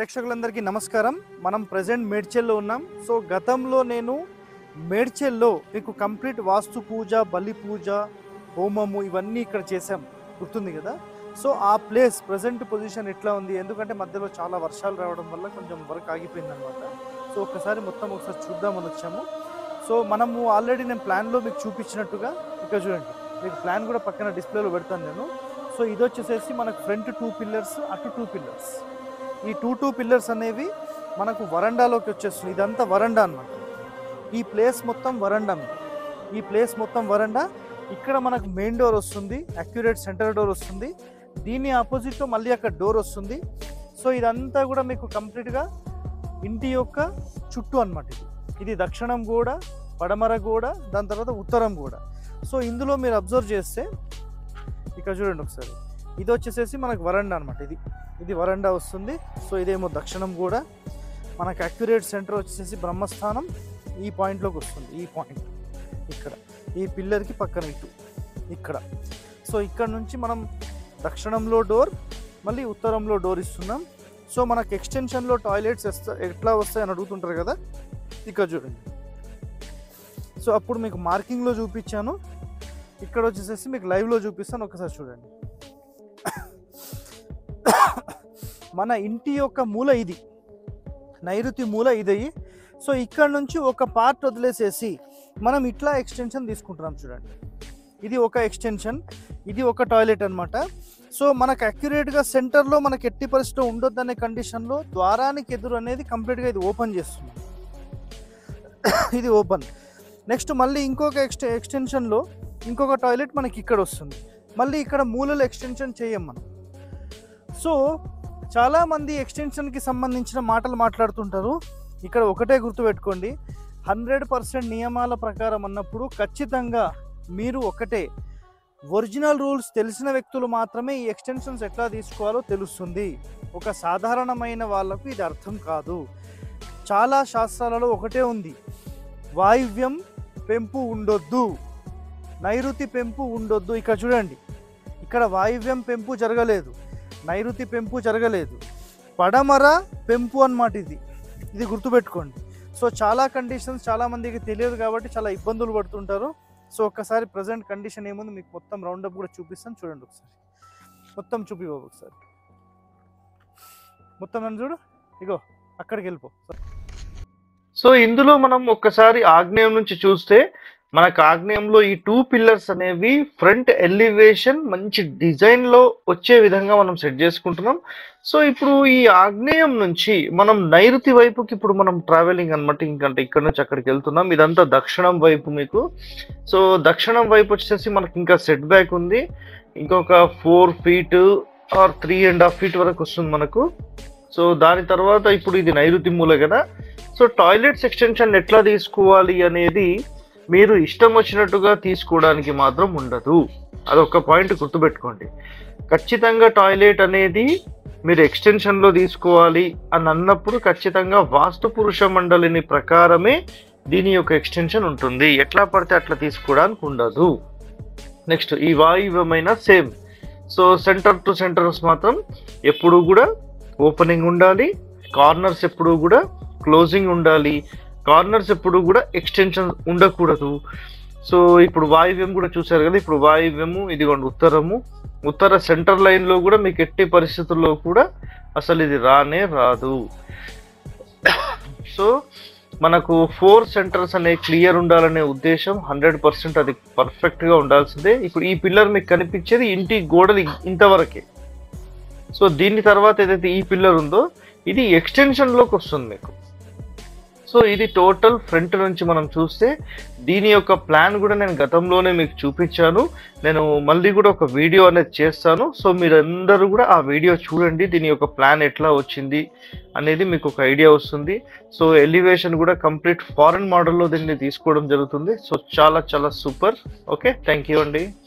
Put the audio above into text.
ప్రేక్షకులందరికీ నమస్కారం మనం ప్రజెంట్ మేడ్చెల్లో ఉన్నాం సో గతంలో నేను మేడ్చెల్లో మీకు కంప్లీట్ వాస్తు పూజ బలి పూజ హోమము ఇవన్నీ ఇక్కడ చేసాం గుర్తుంది కదా సో ఆ ప్లేస్ ప్రజెంట్ పొజిషన్ ఎట్లా ఉంది ఎందుకంటే మధ్యలో చాలా వర్షాలు రావడం వల్ల కొంచెం వర్క్ ఆగిపోయింది అనమాట సో ఒక్కసారి మొత్తం ఒకసారి చూద్దామని వచ్చాము సో మనము ఆల్రెడీ నేను ప్లాన్లో మీకు చూపించినట్టుగా ఇక్కడ చూడండి మీకు ప్లాన్ కూడా పక్కన డిస్ప్లేలో పెడతాను నేను సో ఇది వచ్చేసేసి మనకు ఫ్రంట్ టూ పిల్లర్స్ అటు టూ పిల్లర్స్ ఈ టూ టూ పిల్లర్స్ అనేవి మనకు వరండాలోకి వచ్చేస్తుంది ఇదంతా వరండా అన్నమాట ఈ ప్లేస్ మొత్తం వరండా మీకు. ఈ ప్లేస్ మొత్తం వరండా ఇక్కడ మనకు మెయిన్ డోర్ వస్తుంది అక్యురేట్ సెంటర్ డోర్ వస్తుంది దీని ఆపోజిట్లో మళ్ళీ అక్కడ డోర్ వస్తుంది సో ఇదంతా కూడా మీకు కంప్లీట్గా ఇంటి యొక్క చుట్టూ అన్నమాట ఇది ఇది దక్షిణం కూడా పడమర కూడా దాని తర్వాత ఉత్తరం కూడా సో ఇందులో మీరు అబ్జర్వ్ చేస్తే ఇక్కడ చూడండి ఒకసారి ఇది వచ్చేసేసి మనకు వరండా అనమాట ఇది ఇది వరండా వస్తుంది సో ఇదేమో దక్షిణం కూడా మనకు అక్యురేట్ సెంటర్ వచ్చేసి బ్రహ్మస్థానం ఈ పాయింట్లోకి వస్తుంది ఈ పాయింట్ ఇక్కడ ఈ పిల్లర్కి పక్కన ఇటు ఇక్కడ సో ఇక్కడ నుంచి మనం దక్షిణంలో డోర్ మళ్ళీ ఉత్తరంలో డోర్ ఇస్తున్నాం సో మనకు ఎక్స్టెన్షన్లో టాయిలెట్స్ ఎస్తా ఎట్లా వస్తాయని అడుగుతుంటారు కదా ఇక్కడ చూడండి సో అప్పుడు మీకు మార్కింగ్లో చూపించాను ఇక్కడ వచ్చేసేసి మీకు లైవ్లో చూపిస్తాను ఒకసారి చూడండి మన ఇంటి యొక్క మూల ఇది నైరుతి మూల ఇది సో ఇక్కడ నుంచి ఒక పార్ట్ వదిలేసేసి మనం ఇట్లా ఎక్స్టెన్షన్ తీసుకుంటున్నాం చూడండి ఇది ఒక ఎక్స్టెన్షన్ ఇది ఒక టాయిలెట్ అన్నమాట సో మనకు అక్యురేట్గా సెంటర్లో మనకి ఎట్టి పరిస్థితిలో ఉండొద్దనే కండిషన్లో ద్వారానికి ఎదురు అనేది కంప్లీట్గా ఇది ఓపెన్ చేస్తున్నాం ఇది ఓపెన్ నెక్స్ట్ మళ్ళీ ఇంకొక ఎక్స్టె ఎక్స్టెన్షన్లో ఇంకొక టాయిలెట్ మనకి ఇక్కడ వస్తుంది మళ్ళీ ఇక్కడ మూలలో ఎక్స్టెన్షన్ చేయం మనం సో చాలామంది ఎక్స్టెన్షన్కి సంబంధించిన మాటలు మాట్లాడుతుంటారు ఇక్కడ ఒకటే గుర్తుపెట్టుకోండి హండ్రెడ్ పర్సెంట్ నియమాల ప్రకారం అన్నప్పుడు ఖచ్చితంగా మీరు ఒకటే ఒరిజినల్ రూల్స్ తెలిసిన వ్యక్తులు మాత్రమే ఈ ఎక్స్టెన్షన్స్ ఎట్లా తీసుకోవాలో తెలుస్తుంది ఒక సాధారణమైన వాళ్ళకు ఇది అర్థం కాదు చాలా శాస్త్రాలలో ఒకటే ఉంది వాయువ్యం పెంపు ఉండొద్దు నైరుతి పెంపు ఉండొద్దు ఇక్కడ చూడండి ఇక్కడ వాయువ్యం పెంపు జరగలేదు నైరుతి పెంపు జరగలేదు పడమర పెంపు అన్నమాట ఇది ఇది గుర్తుపెట్టుకోండి సో చాలా కండిషన్స్ చాలా మందికి తెలియదు కాబట్టి చాలా ఇబ్బందులు పడుతుంటారు సో ఒక్కసారి ప్రజెంట్ కండిషన్ ఏముంది మీకు మొత్తం రౌండప్ కూడా చూపిస్తాను చూడండి ఒకసారి మొత్తం చూపి బాబు ఒకసారి మొత్తం నన్ను చూడు ఇగో అక్కడికి వెళ్ళిపో సో ఇందులో మనం ఒక్కసారి ఆగ్నేయం నుంచి చూస్తే మనకు ఆగ్నేయంలో ఈ టూ పిల్లర్స్ అనేవి ఫ్రంట్ ఎలివేషన్ మంచి డిజైన్ లో వచ్చే విధంగా మనం సెట్ చేసుకుంటున్నాం సో ఇప్పుడు ఈ ఆగ్నేయం నుంచి మనం నైరుతి వైపుకి ఇప్పుడు మనం ట్రావెలింగ్ అనమాట ఇంకంటే ఇక్కడ నుంచి అక్కడికి వెళ్తున్నాం ఇదంతా దక్షిణం వైపు మీకు సో దక్షిణం వైపు వచ్చేసి మనకి ఇంకా సెట్ బ్యాక్ ఉంది ఇంకొక four feet or three and half feet వరకు వస్తుంది మనకు సో దాని తర్వాత ఇప్పుడు ఇది నైరుతి మూల కదా సో టాయిలెట్స్ ఎక్స్టెన్షన్ ఎట్లా తీసుకోవాలి అనేది మీరు ఇష్టం వచ్చినట్టుగా తీసుకోవడానికి మాత్రం ఉండదు అదొక పాయింట్ గుర్తుపెట్టుకోండి ఖచ్చితంగా టాయిలెట్ అనేది మీరు ఎక్స్టెన్షన్లో తీసుకోవాలి అని అన్నప్పుడు ఖచ్చితంగా వాస్తు పురుష మండలిని ప్రకారమే దీని యొక్క ఎక్స్టెన్షన్ ఉంటుంది ఎట్లా పడితే అట్లా తీసుకోవడానికి ఉండదు నెక్స్ట్ ఈ వాయువ్యమైన same so center to centers మాత్రం ఎప్పుడు కూడా ఓపెనింగ్ ఉండాలి కార్నర్స్ ఎప్పుడు కూడా క్లోజింగ్ ఉండాలి కార్నర్స్ ఎప్పుడు కూడా ఎక్స్టెన్షన్ ఉండకూడదు సో ఇప్పుడు వాయువ్యం కూడా చూసారు కదా ఇప్పుడు వాయువ్యము ఇదిగోండి ఉత్తరము ఉత్తర సెంటర్ లైన్లో కూడా మీకు ఎట్టి పరిస్థితుల్లో కూడా అసలు ఇది రానే రాదు సో మనకు ఫోర్ సెంటర్స్ అనే క్లియర్ ఉండాలనే ఉద్దేశం హండ్రెడ్ పర్సెంట్ అది పర్ఫెక్ట్గా ఉండాల్సిందే ఇప్పుడు ఈ పిల్లర్ మీకు కనిపించేది ఇంటి గోడలు ఇంతవరకే సో దీని తర్వాత ఏదైతే ఈ పిల్లర్ ఉందో ఇది ఎక్స్టెన్షన్లోకి వస్తుంది మీకు సో ఇది టోటల్ ఫ్రంట్ నుంచి మనం చూస్తే దీని యొక్క ప్లాన్ కూడా నేను గతంలోనే మీకు చూపించాను నేను మళ్ళీ కూడా ఒక వీడియో అనేది చేస్తాను సో మీరందరూ కూడా ఆ వీడియో చూడండి దీని యొక్క ప్లాన్ ఎట్లా వచ్చింది అనేది మీకు ఒక ఐడియా వస్తుంది సో ఎలివేషన్ కూడా కంప్లీట్ ఫారెన్ మోడల్లో దీన్ని తీసుకోవడం జరుగుతుంది సో చాలా చాలా సూపర్ ఓకే థ్యాంక్ యూ అండి